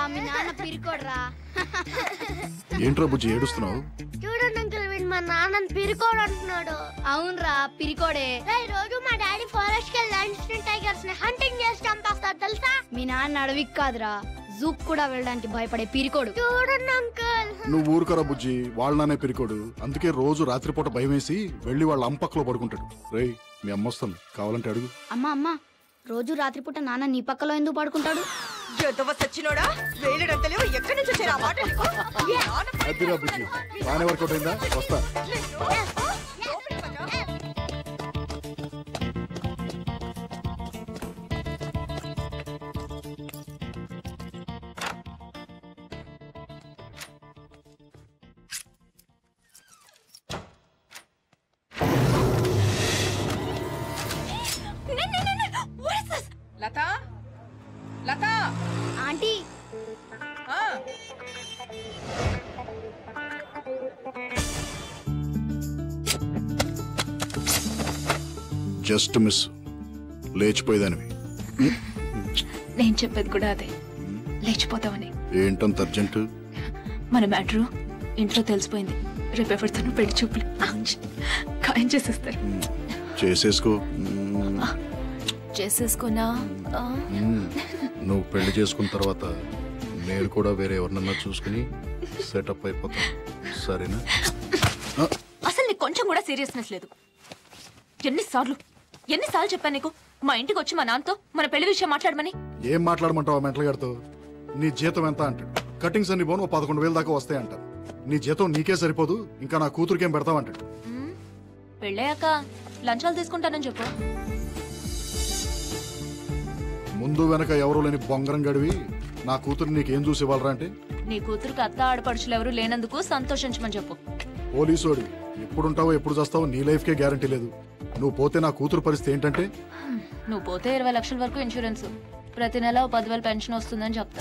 మీ నాన్న పిరికోడ్రా ఏంట్రా బుజ్జి ఏడుస్తున్నావు చూడండి అంకుల్ వీడు మా నాన్నని పిరుకోడు అంటున్నాడు అవునరా పిరికోడే రేయ్, రోజు మా డాడీ ఫారెస్ట్ కి వెళ్ళి టైగర్స్ ని హంటింగ్ చేసి చంపేస్తాడు తెలుసా మీ నాన్న అడవికి కాదురా జూక్ కూడా వెళ్ళడానికి భయపడే పిరికోడు చూడండి అంకుల్ నువ్వు ఊరుకోరా బుజ్జి వాళ్ళనే పిరికోడు అందుకే రోజు రాత్రిపూట భయం వేసి వెళ్ళి వాళ్ళ అంపక్కలో పడుకుంటాడు రేయ్ మీ అమ్మ వస్తుంది కావాలంటే అడుగు అమ్మా అమ్మా రోజు రాత్రిపూట నాన్న నీ పక్కలో ఎందుకు పడుకుంటాడు ఎదవ సచ్చినోడా వేలుడంతలేవు ఎక్కడి నుంచి వచ్చారు ఆ మాట నీకు? నాన్న అద్దిరా బుజ్జి బాగానే వర్కౌట్ అయిందా వస్తా లత లత ఆంటీ ఆ, జస్ట్ మిస్ లేచిపోయేదానివి నేను చెప్పేది కూడా అదే లేచిపోతామని ఏంటంత అర్జెంట్ మన మ్యాటరు ఇంట్లో తెలిసిపోయింది రేపు ఎవరితోనూ పెళ్లి చూపులు ఖాయం చేసేస్తారు చేసేసుకో మ్మ్. చేసేసుకున్నా ఆ, మ్మ్. నువ్వు పెళ్లి చేసుకున్న తర్వాత నేను కూడా వేరే ఎవరినన్నా చూసుకుని సెటప్ అయిపోతా సరేనా అసలు నీకు కొంచెం కూడా సీరియస్నెస్ లేదు ఎన్నిసార్లు ఎన్నిసార్లు చెప్పాను నీకు మా ఇంటికి వచ్చి మా నాన్నతో మన పెళ్లి విషయం మాట్లాడమని ఏం మాట్లాడమంటావు మెంటల్ గారితో నీ జీతం ఎంత అంటాడు కటింగ్స్ అన్ని పోను ఓ పదకొండు వేలు దాకా వస్తాయి అంటారు నీ జీతం నీకే సరిపోదు ఇంకా నా కూతురికేం పెడతావంటాడు మ్మ్. పెళ్ళయ్యాక లంచాలు తీసుకుంటానని చెప్పు ముందు వెనక ఎవరు లేని బొంగరం గడివి నా కూతురు నీకేం చూసి ఇవ్వాలరా అంటే నీ కూతురుకి అత్త ఆడపడుచులు ఎవరు లేనందుకు సంతోషించమని చెప్పు పోలీసోడివి ఎప్పుడుంటావో ఎప్పుడు చేస్తావో నీ లైఫ్కే గ్యారంటీ లేదు నువ్వు పోతే నా కూతురు పరిస్థితి ఏంటంటే నువ్వు పోతే ఇరవై లక్షల వరకు ఇన్సూరెన్స్ ప్రతి నెల ఓ పదివేలు పెన్షన్ వస్తుందని చెప్తా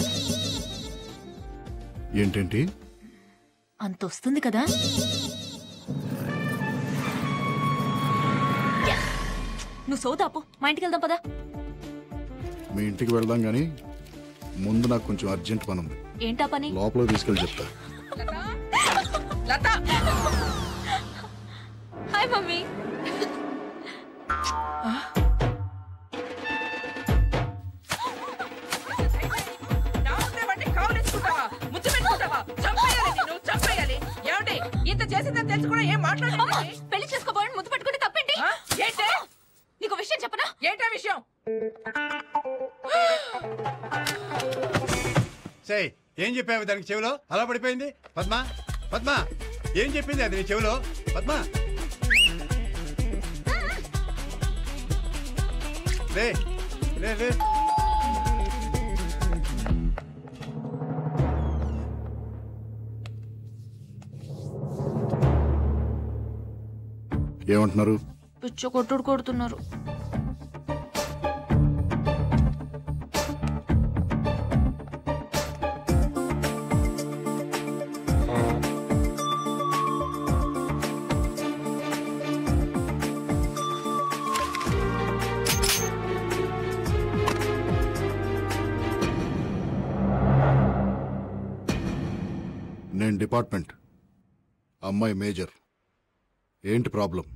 ఏంటేంటి అంత వస్తుంది కదా నువ్వు సోదాపు మా ఇంటికి వెళ్దాం పదా మీ ఇంటికి వెళ్దాం గానీ ముందు నాకు కొంచెం అర్జెంట్ పని ఉంది ఏంటా పని లోపల తీసుకెళ్ళి చెప్తా లత హాయ్ మమ్మీ నా ముందే వాడిని కావలించుకుంటావా ముద్దు పెట్టుకుంటావా చంపేయాలి నిన్ను చంపేయాలి ఏమండి ఇంత చేసిందని తెలిసి కూడా ఏం అమ్మా, మాట్లాడండి పెళ్లి చేసుకోబోయని ముద్దు పెట్టుకుంటే తప్పేంటి ఏంటే నీకు విషయం చెప్పనా ఏంటా విషయం సే ఏం చెప్పావు దానికి చెవిలో అలా పడిపోయింది పద్మ పద్మ ఏం చెప్పింది అది నీ చెవిలో పద్మ లే లే లే ఏమంటున్నారు పిచ్చ కొట్టుడు కొడుతున్నారు నేను డిపార్ట్మెంట్ అమ్మాయి మేజర్ ఏంటి ప్రాబ్లం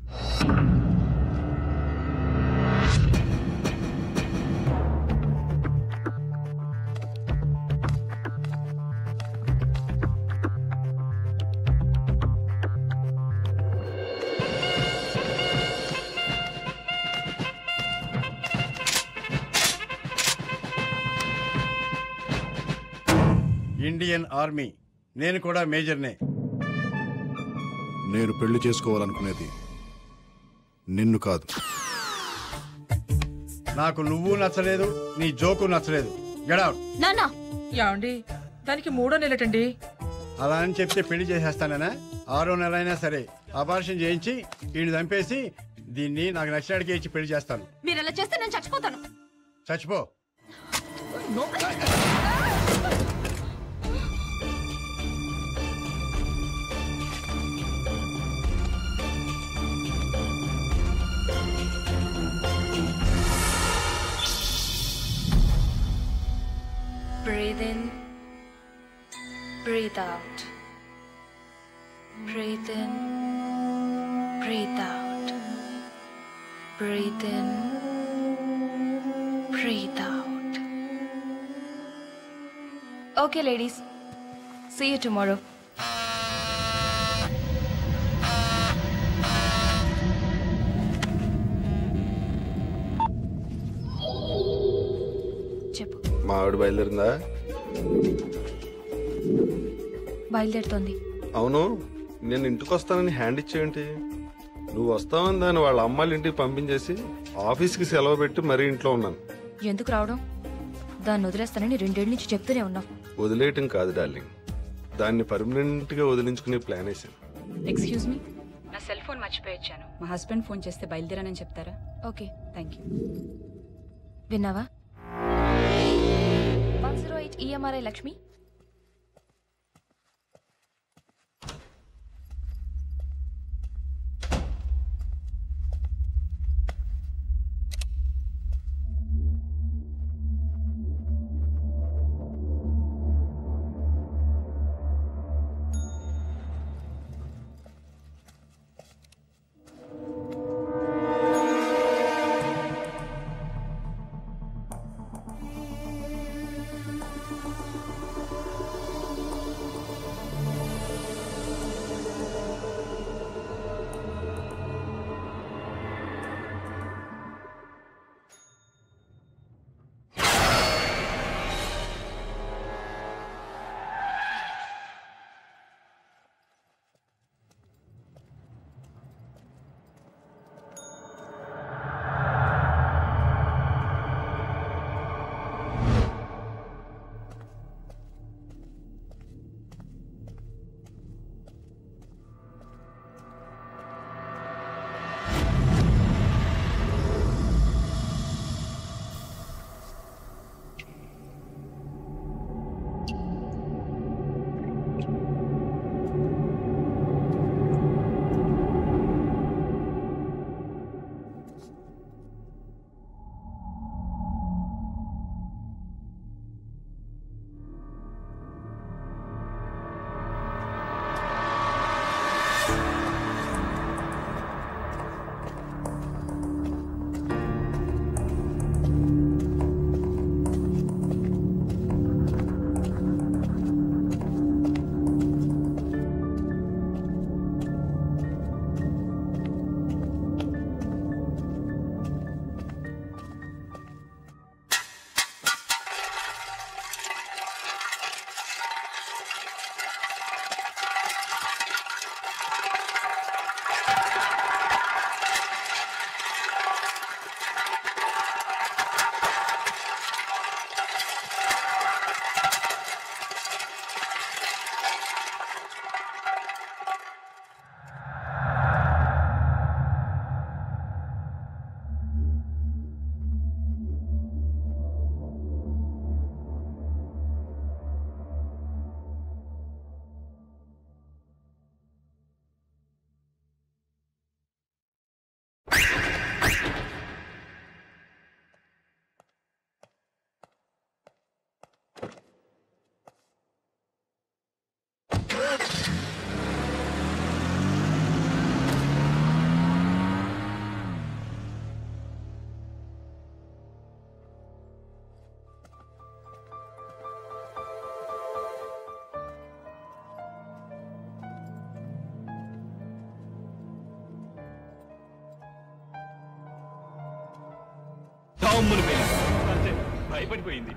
ఇండియన్ ఆర్మీ నేను కూడా మేజర్నే నేను పెళ్లి చేసుకోవాలనుకునేది నిన్ను కాదు నాకు నువ్వు నచ్చలేదు నీ జోకు నచ్చలేదు గడౌట్ నానా ఏమండి దానికి మూడో నెలటండి అలా అని చెప్తే పెళ్లి చేసేస్తానా ఆరో నెల అయినా సరే అపార్షన్ చేయించి వీడిని చంపేసి దీన్ని నాకు నచ్చినడికి ఇచ్చి పెళ్లి చేస్తాను మీరు ఇలా చేస్తే నేను చచ్చిపోతాను చచ్చిపో breathe in Breathe out. Breathe in. Breathe out. Breathe in. Breathe out. Okay, ladies. See you tomorrow. చెప్పు మా ఆవిడ బయలుదేరిందా బయలుదేరుతోంది అవును నేను ఇంటికి వస్తానని హ్యాండ్ ఇచ్చేయంటి నువ్వు వస్తావని దాన్ని వాళ్ళ అమ్మాళ్ళ ఇంటికి పంపించేసి ఆఫీస్కి సెలవు పెట్టి మరీ ఇంట్లో ఉన్నాను ఎందుకు రావడం దాన్ని వదిలేస్తానని రెండేళ్ళ నుంచి చెప్తూనే ఉన్నావు వదిలేయటం కాదు డార్లింగ్ దాన్ని పర్మనెంట్ గా వదిలించుకునే ప్లాన్ వేసాను ఎక్స్క్యూజ్ మీ నా సెల్ ఫోన్ మర్చిపోయి వచ్చాను మా హస్బెండ్ ఫోన్ చేస్తే బయలుదేరానని చెప్తారా ఓకే థ్యాంక్ యూ విన్నావా one zero eight EMRI Lakshmi టామ్మును పేలింది. అంతే భయపడిపోయింది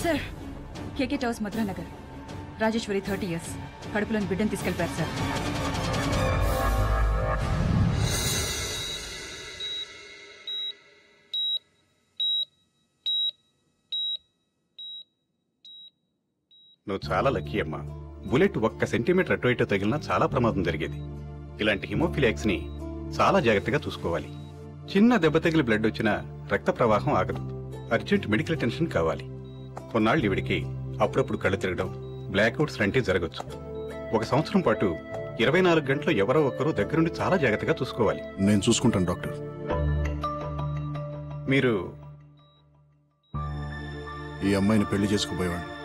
sir KK towers Madhura Nagar Rajeshwari thirty years కడుపులోని బిడ్డను తీసుకెళ్ళిపోయారు సార్ నువ్వు చాలా లక్కీ అమ్మా బుల్లెట్ ఒక్క సెంటీమీటర్ అటు ఇటు తగిలినా చాలా ప్రమాదం జరిగేది ఇలాంటి హిమోఫిలియాక్స్ ని చాలా జాగ్రత్తగా చూసుకోవాలి చిన్న దెబ్బ తగిలి బ్లడ్ వచ్చినా రక్త ప్రవాహం ఆగదు అర్జెంట్ మెడికల్ అటెన్షన్ కావాలి కొన్నాళ్ళు ఈవిడికి అప్పుడప్పుడు కళ్ళు తిరగడం బ్లాక్అవుట్స్ లాంటివి జరగచ్చు ఒక సంవత్సరం పాటు ఇరవై నాలుగు గంటలు ఎవరో ఒకరు దగ్గరుండి చాలా జాగ్రత్తగా చూసుకోవాలి నేను చూసుకుంటాను డాక్టర్ మీరు ఈ అమ్మాయిని పెళ్లి చేసుకుపోయేవాడిని